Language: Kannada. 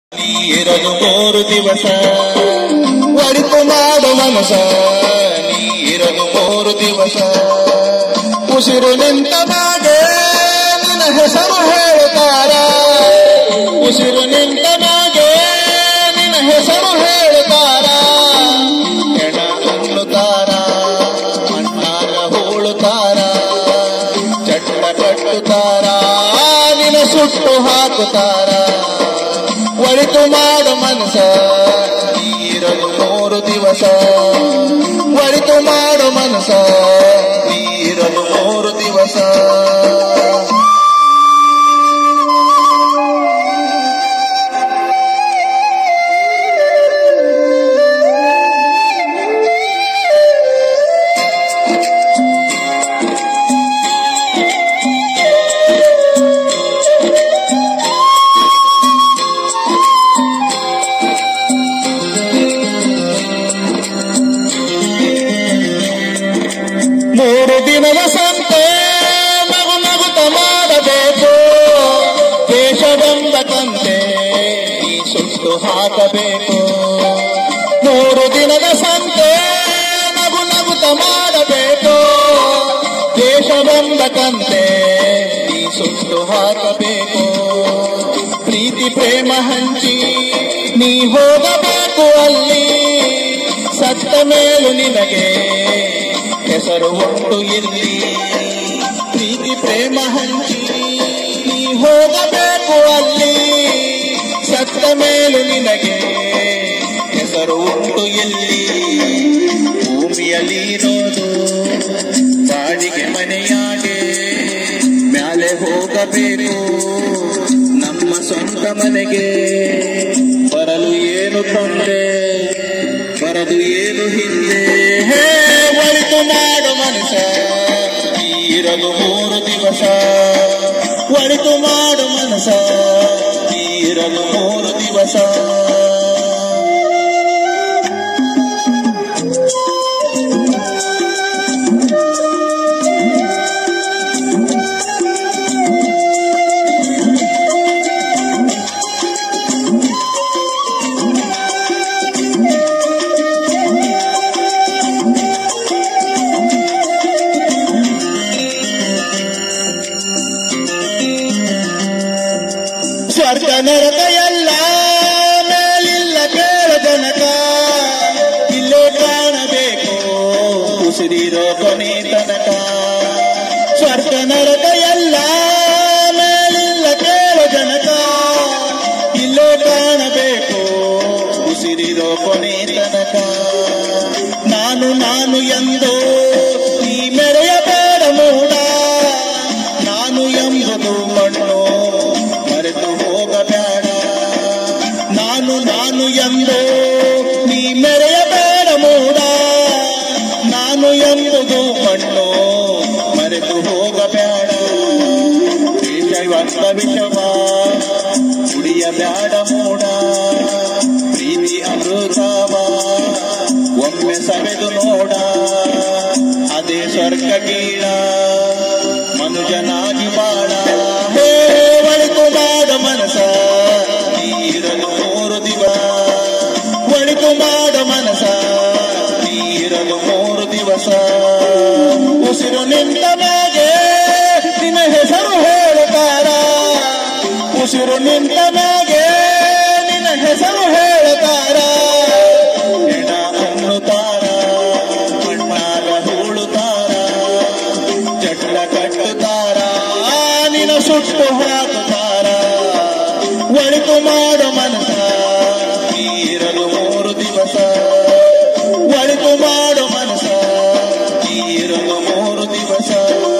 ನೀರದು ಮೂರು ದಿವಸ ಒಳಿತು ಮಾಡು ಮನಸ ನೀರದು ಮೂರು ದಿವಸ ಉಸಿರು ನಿಂತ ಮಾಗೆ ನಿನ್ನ ಹೆಸರು ಹೇಳುತ್ತಾರ ಉಸಿರು ನಿಂತ ಮಾಗೆ ನಿನ್ನ ಹೆಸರು ಹೇಳುತ್ತಾರ ಹೆಣ ಅನ್ನುತ್ತಾರ ಮಣ್ಣಾಗ ಹೂಳುತ್ತಾರ ಚಟ್ಟ ಕಟ್ಟುತ್ತಾರ ನಿನ್ನ ಸುಟ್ಟು ಹಾಕುತ್ತಾರ ಒಳಿತು ಮಾಡು ಮನಸ ನೀರಲು ಮೂರು ದಿವಸ ಒಳಿತು ಮಾಡು ಮನಸ ನೀರಲು ಮೂರು ದಿವಸ ಮೂರು ದಿನದ ಸಂತೆ ನಗು ನಗುತ ಮಾಡಬೇಕು ದೇಶವೆಂಬ ಕಂತೆ ಈ ಸುಟ್ಟು ಹಾಕಬೇಕು ಮೂರು ದಿನದ ಸಂತೆ ನಗು ನಗುತ ಮಾಡಬೇಕು ದೇಶವೆಂಬ ಕಂತೆ ಈ ಸುಟ್ಟು ಹಾಕಬೇಕು ಪ್ರೀತಿ ಪ್ರೇಮ ಹಂಚಿ ನೀ ಹೋಗಬೇಕು ಅಲ್ಲಿ ಸತ್ತ ಮೇಲು ನಿನಗೆ ಹೆಸರು ಉಂಟು ಇಲ್ಲಿ ಪ್ರೀತಿ ಪ್ರೇಮ ಹಂಚಿ ನೀ ಹೋಗಬೇಕು ಅಲ್ಲಿ ಸತ್ತ ಮೇಲು ನಿನಗೆ ಹೆಸರು ಉಂಟು ಇಲ್ಲಿ ಭೂಮಿಯಲ್ಲಿ ಇರೋದು ಬಾಡಿಗೆ ಮನೆಯಾಗೆ ಮ್ಯಾಲೆ ಹೋಗಬೇಕು ನಮ್ಮ ಸ್ವಂತ ಮನೆಗೆ ಬರಲು ಏನು ತೊಂದರೆ ಬರದು ಏನು ಹಿಂದೆ ಹೇ ಒಳಿತು ಮಾಡು ಮನಸ ಇರಲು ಮೂರು ದಿವಸ ಒಳಿತು ಮಾಡು ಮನಸ ಇರಲು ಮೂರು ದಿವಸ ಸ್ವರ್ಗ ನರಕ ಎಲ್ಲ ಮೇಲಿಲ್ಲ ಕೇಳ ಜನಕ ಇಲ್ಲೇ ಕಾಣಬೇಕು ಉಸಿರಿರೋ ಕೊನೆ ತನಕ ಸ್ವರ್ಗ ನರಕ ಎಲ್ಲ ಮೇಲಿಲ್ಲ ಕೇಳ ಜನಕ ಇಲ್ಲೇ ಕಾಣಬೇಕು ಉಸಿರಿರೋ ಕೊನೆ ತನಕ ನಾನು ನಾನು ಎಂದು ಈ ಮೆರೆಯಬೇಡ ಮೂಡ ನಾನು ಎಂಬುದು ಮಣ್ಣು ಮರೆತು ಹೋಗಬೇಡ ನಾನು ನಾನು ಎಂದು ನೀ ಮೆರೆಯಬೇಡ ಮೂಡ ನಾನು ಎಂಬುದು ಮಣ್ಣು ಮರೆತು ಹೋಗಬೇಡ ವಿಷಯವಂತ ವಿಷವ ಕುಡಿಯಬೇಡ ಮೂಡ ಪ್ರೀತಿ ಅಮೃತವ ಒಮ್ಮೆ ಸವೆದು ನೋಡ ಅದೇ ಸ್ವರ್ಗ ಗೀಳ ಮನುಜನಾಗಿ ಬಾಳ ಹೇ ಒಳಿತು ಮಾಡ ಮನಸ ನೀರಲು ಮೂರು ದಿವ ಒಳಿತು ಮಾಡ ಮನಸ ನೀರಲು ಮೂರು ದಿವಸ ಉಸಿರು ನಿಂತ ಮ್ಯಾಗೆ ನಿನ್ನ ಹೆಸರು ಹೇಳುತ್ತಾರ ಉಸಿರು ನಿಂತ ಮ್ಯಾಗೆ ನಿನ್ನ ಹೆಸರು ಹೇಳುತ್ತಾರ ಹೆಣ ಅನ್ನುತ್ತಾರ ಮಣ್ಣಾಗ ಹೂಳುತ್ತಾರ ಚಟ್ಟ ಕಟ್ಟುತ್ತಾರ ನಿನ್ನ ಸುಟ್ಟು ಹಾಕುತ್ತಾರ ಒಳಿತು ಮಾಡು ಮನಸ ನೀರಲು ಮೂರು ದಿವಸ ಒಳಿತು ಮಾಡು ಮನಸ ನೀರಲು ಮೂರು ದಿವಸ